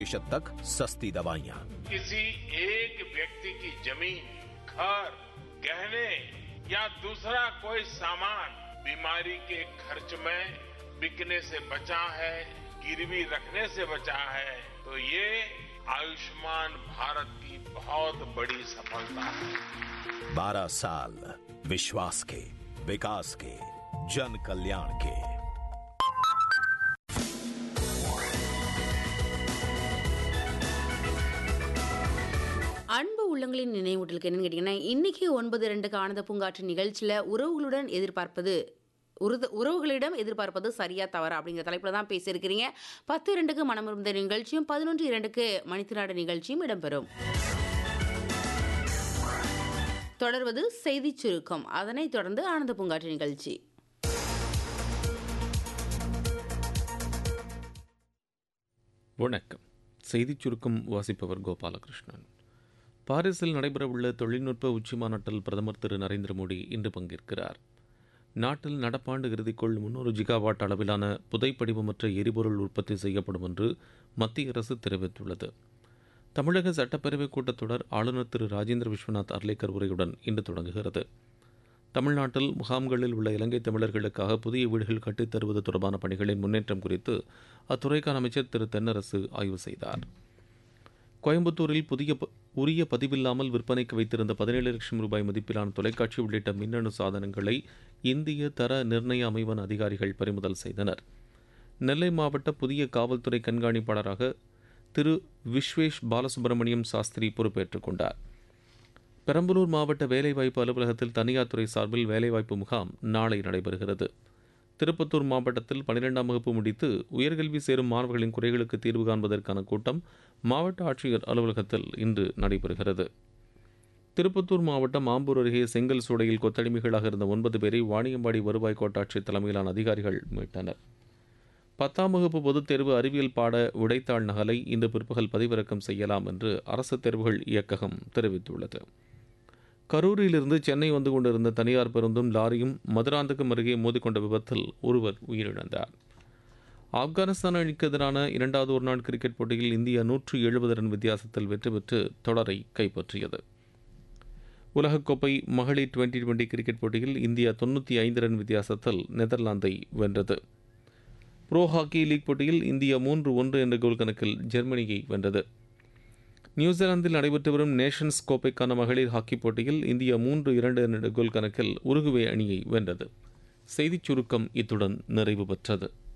प्रतिशत तक सस्ती दवाइयाँ किसी एक व्यक्ति की जमीन घर गहने या दूसरा कोई सामान बीमारी के खर्च में बिकने से बचा है गिरवी रखने से बचा है तो ये आयुष्मान भारत की बहुत बड़ी सफलता है बारह साल विश्वास के विकास के जन कल्याण के அன்பு உள்ளங்களின் நினைவூட்டலுக்கு என்னன்னு கேட்டிங்கன்னா இன்னைக்கு ஒன்பது ரெண்டுக்கு ஆனந்த பூங்காற்று நிகழ்ச்சியில் உறவுகளுடன் எதிர்பார்ப்பது உருத உறவுகளிடம் எதிர்பார்ப்பது சரியா தவறா அப்படிங்கிற தலைப்பில் தான் பேசியிருக்கிறீங்க பத்து இரண்டுக்கு மனமிருந்த நிகழ்ச்சியும் பதினொன்று இரண்டுக்கு மணித்திராட நிகழ்ச்சியும் இடம்பெறும் தொடர்வது செய்திச் சுருக்கம் அதனைத் தொடர்ந்து ஆனந்த பூங்காற்று நிகழ்ச்சி வணக்கம் செய்திச் சுருக்கம் வாசிப்பவர் கோபாலகிருஷ்ணன் பாரிஸில் நடைபெறவுள்ள தொழில்நுட்ப உச்சி மாநாட்டில் பிரதமர் திரு நரேந்திர மோடி இன்று பங்கேற்கிறார் நாட்டில் நடப்பாண்டு இறுதிக்குள் முன்னூறு ஜிகாவாட் அளவிலான புதைப்படிவமற்ற எரிபொருள் உற்பத்தி செய்யப்படும் என்று மத்திய அரசு தெரிவித்துள்ளது தமிழக சட்டப்பேரவைக் கூட்டத்தொடர் ஆளுநர் திரு ராஜேந்திர விஸ்வநாத் அர்லேக்கர் உரையுடன் இன்று தொடங்குகிறது தமிழ்நாட்டில் முகாம்களில் உள்ள இலங்கை தமிழர்களுக்காக புதிய வீடுகள் கட்டித் தருவது தொடர்பான பணிகளின் முன்னேற்றம் குறித்து அத்துறைக்கான அமைச்சர் திரு தென்னரசு ஆய்வு செய்தார் கோயம்புத்தூரில் புதிய ப- உரிய பதிவில்லாமல் விற்பனைக்கு வைத்திருந்த பதினேழு லட்சம் ரூபாய் மதிப்பிலான தொலைக்காட்சி உள்ளிட்ட மின்னணு சாதனங்களை இந்திய தர நிர்ணய அமைவன் அதிகாரிகள் பறிமுதல் செய்தனர் நெல்லை மாவட்ட புதிய காவல்துறை கண்காணிப்பாளராக திரு விஸ்வேஷ் பாலசுப்ரமணியம் சாஸ்திரி பொறுப்பேற்றுக் கொண்டார் பெரம்பலூர் மாவட்ட வேலைவாய்ப்பு அலுவலகத்தில் தனியார் துறை சார்பில் வேலைவாய்ப்பு முகாம் நாளை நடைபெறுகிறது திருப்பத்தூர் மாவட்டத்தில் பன்னிரெண்டாம் வகுப்பு முடித்து உயர்கல்வி சேரும் மாணவர்களின் குறைகளுக்கு தீர்வு காண்பதற்கான கூட்டம் மாவட்ட ஆட்சியர் அலுவலகத்தில் இன்று நடைபெறுகிறது திருப்பத்தூர் மாவட்டம் ஆம்பூர் அருகே செங்கல் சூளையில் கொத்தடிமைகளாக இருந்த ஒன்பது பேரை வாணியம்பாடி வருவாய் கோட்டாட்சியர் தலைமையிலான அதிகாரிகள் மீட்டனர் பத்தாம் வகுப்பு பொதுத் தேர்வு அறிவியல் பாட விடைத்தாள் நகலை இன்று பிற்பகல் பதிவிறக்கம் செய்யலாம் என்று அரசு தேர்வுகள் இயக்ககம் தெரிவித்துள்ளது கரூரிலிருந்து சென்னை வந்து கொண்டிருந்த தனியார் பேருந்தும் லாரியும் மதுராந்தகம் அருகே மோதிக்கொண்ட விபத்தில் ஒருவர் உயிரிழந்தார் ஆப்கானிஸ்தான் அணிக்கு எதிரான இரண்டாவது ஒருநாள் கிரிக்கெட் போட்டியில் இந்தியா நூற்று எழுபது ரன் வித்தியாசத்தில் வெற்றி பெற்று தொடரை கைப்பற்றியது உலகக்கோப்பை மகளிர் டுவெண்டி டுவெண்டி கிரிக்கெட் போட்டியில் இந்தியா தொண்ணூற்றி ஐந்து ரன் வித்தியாசத்தில் நெதர்லாந்தை வென்றது ப்ரோ ஹாக்கி லீக் போட்டியில் இந்தியா மூன்று ஒன்று என்ற கோல் கணக்கில் ஜெர்மனியை வென்றது நியூசிலாந்தில் நடைபெற்று வரும் நேஷன்ஸ் கோப்பைக்கான மகளிர் ஹாக்கி போட்டியில் இந்தியா மூன்று இரண்டு என்ற கோல் கணக்கில் உருகுவே அணியை வென்றது செய்திச் சுருக்கம் இத்துடன் நிறைவு பெற்றது